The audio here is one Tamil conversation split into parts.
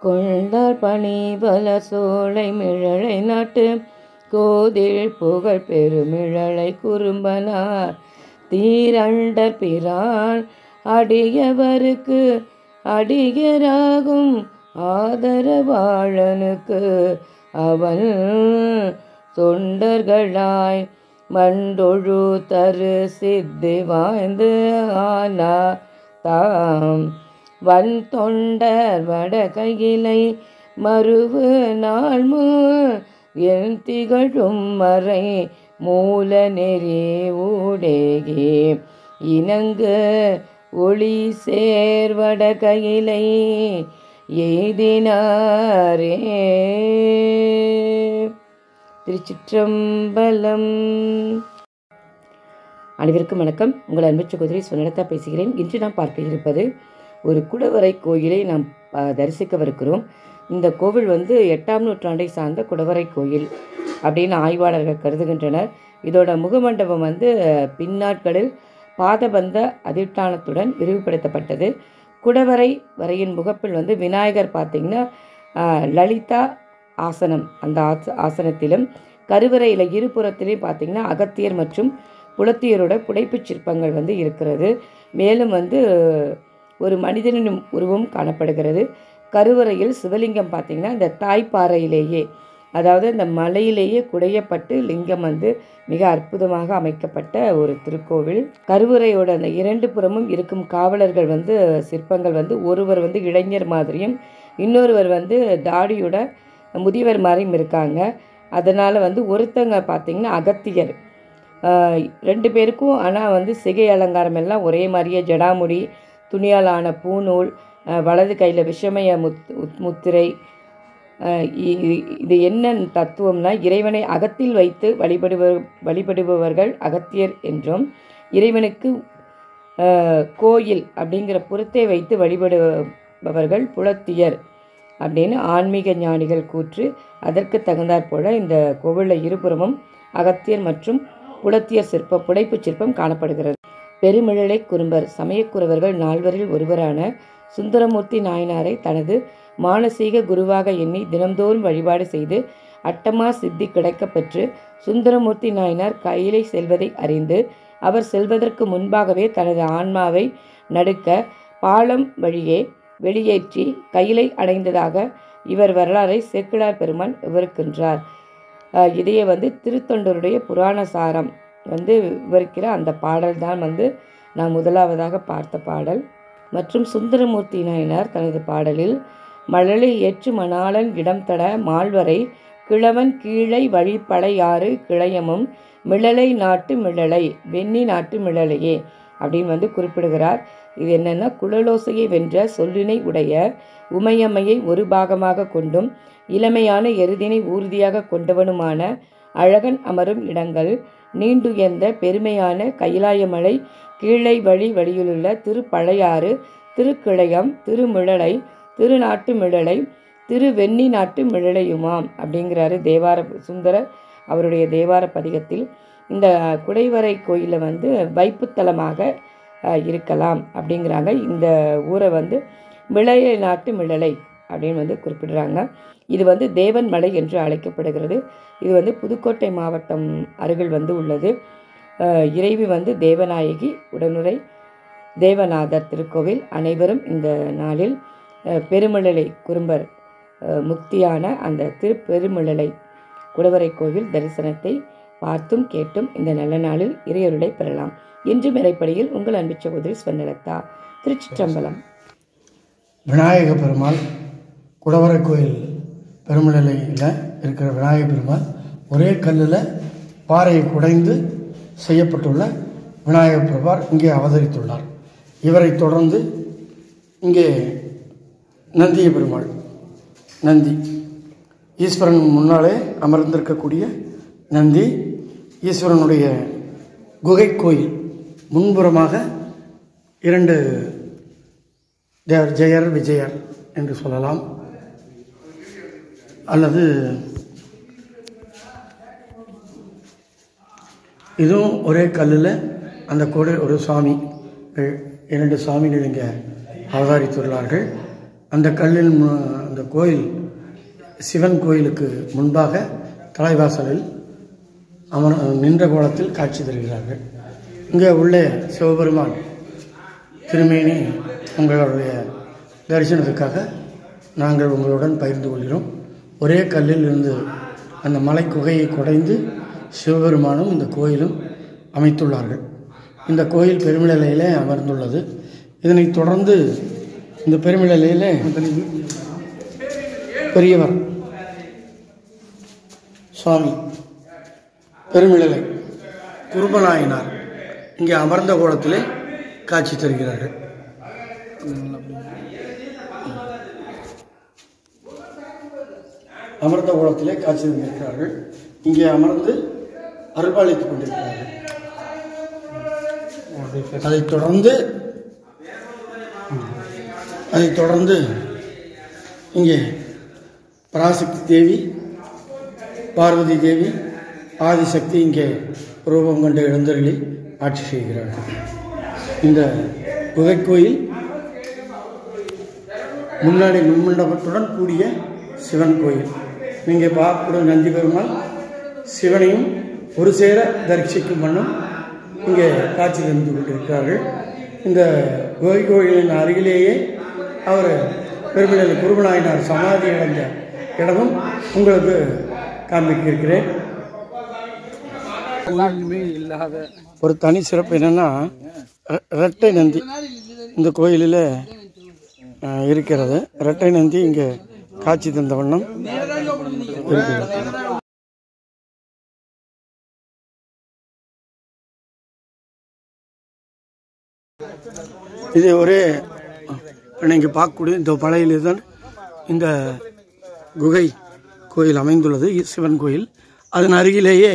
கொண்டார் பணி பல சோலை மிழலை நாட்டு கோதில் புகழ் பெருமிழலை குறும்பனார் தீரண்டர் பிரான் அடியவருக்கு அடியராகும் ஆதரவாழனுக்கு அவன் தொண்டர்களாய் மண்டொழு தரு சித்தி வாய்ந்து ஆனா தாம் வன் தொண்டர் வடகையிலை மறுவு நாள்மு என் திகழும் மறை மூல நெறி ஊடேகே இனங்கு ஒளி சேர்வட கையிலை எய்தினாரே திருச்சிற்றம்பலம் அனைவருக்கும் வணக்கம் உங்கள் அன்பு சகோதரி சுனலதா பேசுகிறேன் இன்று நாம் பார்க்க இருப்பது ஒரு குடவரை கோயிலை நாம் ஆ, தரிசிக்கவிருக்கிறோம் இந்த கோவில் வந்து எட்டாம் நூற்றாண்டை சார்ந்த குடவரை கோயில் அப்படின்னு ஆய்வாளர்கள் கருதுகின்றனர் இதோட முகமண்டபம் வந்து பின்னாட்களில் பாதபந்த அதிஷ்டானத்துடன் விரிவுபடுத்தப்பட்டது குடவரை வரையின் முகப்பில் வந்து விநாயகர் பார்த்தீங்கன்னா ஆ, லலிதா ஆசனம் அந்த ஆச ஆசனத்திலும் கருவறையில் இருபுறத்திலையும் பார்த்தீங்கன்னா அகத்தியர் மற்றும் புலத்தியரோட புடைப்புச் சிற்பங்கள் வந்து இருக்கிறது மேலும் வந்து ஒரு மனிதனின் உருவம் காணப்படுகிறது கருவறையில் சிவலிங்கம் பார்த்தீங்கன்னா இந்த தாய்ப்பாறையிலேயே அதாவது இந்த மலையிலேயே குடையப்பட்டு லிங்கம் வந்து மிக அற்புதமாக அமைக்கப்பட்ட ஒரு திருக்கோவில் கருவறையோட அந்த இரண்டு புறமும் இருக்கும் காவலர்கள் வந்து சிற்பங்கள் வந்து ஒருவர் வந்து இளைஞர் மாதிரியும் இன்னொருவர் வந்து தாடியோட முதியவர் மாதிரியும் இருக்காங்க அதனால் வந்து ஒருத்தங்க பார்த்தீங்கன்னா அகத்தியர் ஆஹ் ரெண்டு பேருக்கும் ஆனால் வந்து சிகை அலங்காரம் எல்லாம் ஒரே மாதிரியே ஜடாமுடி துணியால் ஆன பூநூல் ஆஹ் வலது கையில் விஷமய முத் முத்- முத்திரை ஆஹ் இ- இ- இது என்ன தத்துவம்னா இறைவனை அகத்தில் வைத்து வழிபடுவ வழிபடுபவர்கள் அகத்தியர் என்றும் இறைவனுக்கு ஆஹ் கோயில் அப்படிங்கிற புறத்தை வைத்து வழிபடுபவர்கள் புலத்தியர் அப்படின்னு ஆன்மீக ஞானிகள் கூற்று அதற்கு தகுந்தாற் போல இந்த கோவிலில் இருபுறமும் அகத்தியர் மற்றும் புலத்தியர் சிற்ப புடைப்புச் சிற்பம் காணப்படுகிறது பெருமிழலை குறும்பர் சமயக்குறவர்கள் நால்வரில் ஒருவரான சுந்தரமூர்த்தி நாயனாரை தனது மானசீக குருவாக எண்ணி தினம்தோறும் வழிபாடு செய்து அட்டமா சித்தி கிடைக்கப் பெற்று சுந்தரமூர்த்தி நாயனார் கையிலை செல்வதை அறிந்து அவர் செல்வதற்கு முன்பாகவே தனது ஆன்மாவை நடுக்க பாலம் வழியே வெளியேற்றி கையிலை அடைந்ததாக இவர் வரலாறை சேக்கிழார் பெருமான் விவரிக்கின்றார் அஹ் இதையே வந்து திருத்தொண்டருடைய புராண சாரம் வந்து விவரிக்கிற அந்த பாடல் தான் வந்து நான் முதலாவதாக பார்த்த பாடல் மற்றும் சுந்தரமூர்த்தி நாயனார் தனது பாடலில் மழலை ஏற்று மணாளன் இடம் தட மால்வரை கிழவன் கீழை வழிப்படையாறு கிளையமும் மிளலை நாட்டு மிளலை வெண்ணி நாட்டு மிளலையே அப்படின்னு வந்து குறிப்பிடுகிறார் இது என்னன்னா குழலோசையை வென்ற சொல்லினை உடைய உமையம்மையை ஒரு பாகமாக கொண்டும் இளமையான எருதினை ஊர்தியாக கொண்டவனுமான அழகன் அமரும் இடங்கள் நீண்டுயர்ந்த பெருமையான கைலாயமலை கீழை வழி வழியிலுள்ள திருப்பழையாறு திருக்கிளையம் திருமிழலை திருநாட்டு மிழலை திரு வெண்ணி நாட்டு மிழலையுமாம் அப்படிங்கிறாரு தேவார சுந்தரர் அவருடைய தேவார பதிகத்தில் இந்த குடைவரை கோயிலில் வந்து வைப்புத்தலமாக அஹ், இருக்கலாம் அப்படிங்கிறாங்க இந்த ஊரை வந்து மிளைய நாட்டு மிழலை அப்படின்னு வந்து குறிப்பிடுறாங்க இது வந்து தேவன் மலை என்று அழைக்கப்படுகிறது இது வந்து புதுக்கோட்டை மாவட்டம் அருகில் வந்து உள்ளது அஹ், இறைவி வந்து தேவநாயகி உடனுரை தேவநாதர் திருக்கோவில் அனைவரும் இந்த நாளில் அஹ், பெருமிழலை குறும்பர் அஹ், முக்தியான அந்த திருப்பெருமிழலை குடவரை கோவில் தரிசனத்தை பார்த்தும் கேட்டும் இந்த நல்ல நாளில் இறையருளை பெறலாம் இன்று மேலைப்படியில் உங்கள் அன்பு சகோதரி ஸ்வர்ணலதா திருச்சிற்றம்பலம் விநாயக பெருமாள் குடவரை கோயில் பெருமநிலையில் இருக்கிற விநாயக பெருமாள் ஒரே கல்லில் பாறையை குடைந்து செய்யப்பட்டுள்ள விநாயக பெருமாள் இங்கே அவதரித்துள்ளார் இவரை தொடர்ந்து இங்கே நந்திய பெருமாள் நந்தி ஈஸ்வரன் முன்னாலே அமர்ந்திருக்கக்கூடிய நந்தி ஈஸ்வரனுடைய குகை கோயில் முன்புறமாக இரண்டு தேவர் ஜெயர் விஜயர் என்று சொல்லலாம் அல்லது இதுவும் ஒரே கல்லில் அந்த கூட ஒரு சுவாமி இரண்டு சுவாமிகள் இங்கே அவதாரித்துள்ளார்கள் அந்த கல்லின் மு- அந்த கோயில் சிவன் கோயிலுக்கு முன்பாக தலைவாசலில் அமர் நின்ற கோலத்தில் காட்சி தருகிறார்கள் இங்கே உள்ளே சிவபெருமான் திருமேனி உங்களுடைய தரிசனத்துக்காக நாங்கள் உங்களுடன் பகிர்ந்து கொள்கிறோம் ஒரே கல்லில் இருந்து அந்த மலை குகையை குடைந்து சிவபெருமானும் இந்த கோயிலும் அமைத்துள்ளார்கள் இந்த கோயில் பெருமிழலையிலே அமர்ந்துள்ளது இதனைத் தொடர்ந்து இந்த பெருமிழலையிலே பெரியவர் சுவாமி பெருமிழலை குருபநாயனார் இங்கே அமர்ந்த கோலத்திலே காட்சி தருகிறார்கள் அமர்ந்த கோலத்திலே காட்சி தந்திருக்கிறார்கள் இங்கே அமர்ந்து அருள்பாலித்துக் கொண்டிருக்கிறார்கள் அதைத் தொடர்ந்து அதைத் தொடர்ந்து இங்கே பராசக்தி தேவி பார்வதி தேவி ஆதிசக்தி இங்கே ரூபம் கொண்டு எழுந்தருளி ஆட்சி செய்கிறார்கள் இந்த குகைக்கோயில் முன்னாடி முன்மண்டபத்துடன் கூடிய சிவன் கோயில் நீங்கள் பார்க்கக்கூடிய நந்தி பெருமாள் சிவனையும் ஒரு சேர தரிசிக்கும் வண்ணம் இங்கே காட்சி தந்து கொண்டிருக்கிறார்கள் இந்த குகை கோயிலின் அருகிலேயே அவர் பெருமிழல் குருபநாயனார் சமாதி அடைந்த இடமும் உங்களுக்கு காண்பிக்க இருக்கிறேன் கோயிலுமே இல்லாத ஒரு தனி சிறப்பு என்னென்னா ரெ- ரெட்டை நந்தி இந்த கோயிலில் அஹ், இருக்கிறது ரெட்டை நந்தி இங்கே காட்சி தந்த வண்ணம் இருக்கிறது இது ஒரே நீங்கள் பார்க்கக்கூடிய இந்த பழையிலே தான் இந்த குகை கோயில் அமைந்துள்ளது இ- சிவன் கோயில் அதன் அருகிலேயே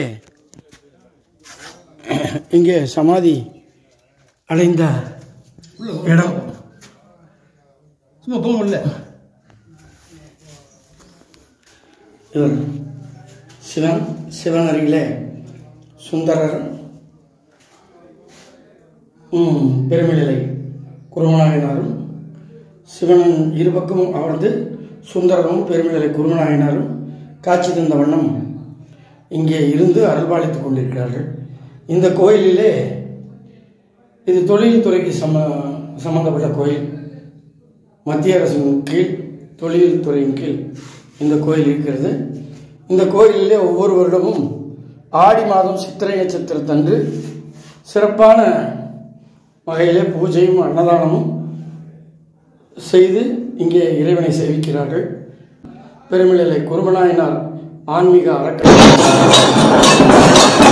இங்கே சமாதி அடைந்த இடம் சும்மா போக முடியல இவர் சிவன் சிவன் அருகிலே சுந்தரர் ம், பெருமிழலை குருமநாயனாரும் சிவனின் இருபக்கமும் அமர்ந்து சுந்தரரும் பெருமிழலை குருமநாயனாரும் காட்சி தந்த வண்ணம் இங்கே இருந்து அருள்பாலித்துக் கொண்டிருக்கிறார்கள் இந்த கோயிலிலே இது தொழில்துறைக்கு சம சம்பந்தப்பட்ட கோயில் மத்திய அரசின் கீழ் தொழில் துறையின் கீழ் இந்த கோயில் இருக்கிறது இந்த கோயிலிலே ஒவ்வொரு வருடமும் ஆடி மாதம் சித்திரை நட்சத்திரத்தன்று சிறப்பான வகையிலே பூஜையும் அன்னதானமும் செய்து இங்கே இறைவனை சேவிக்கிறார்கள் பெருமிழலை குருமநாயனார் ஆன்மீக அறக்கட்டளை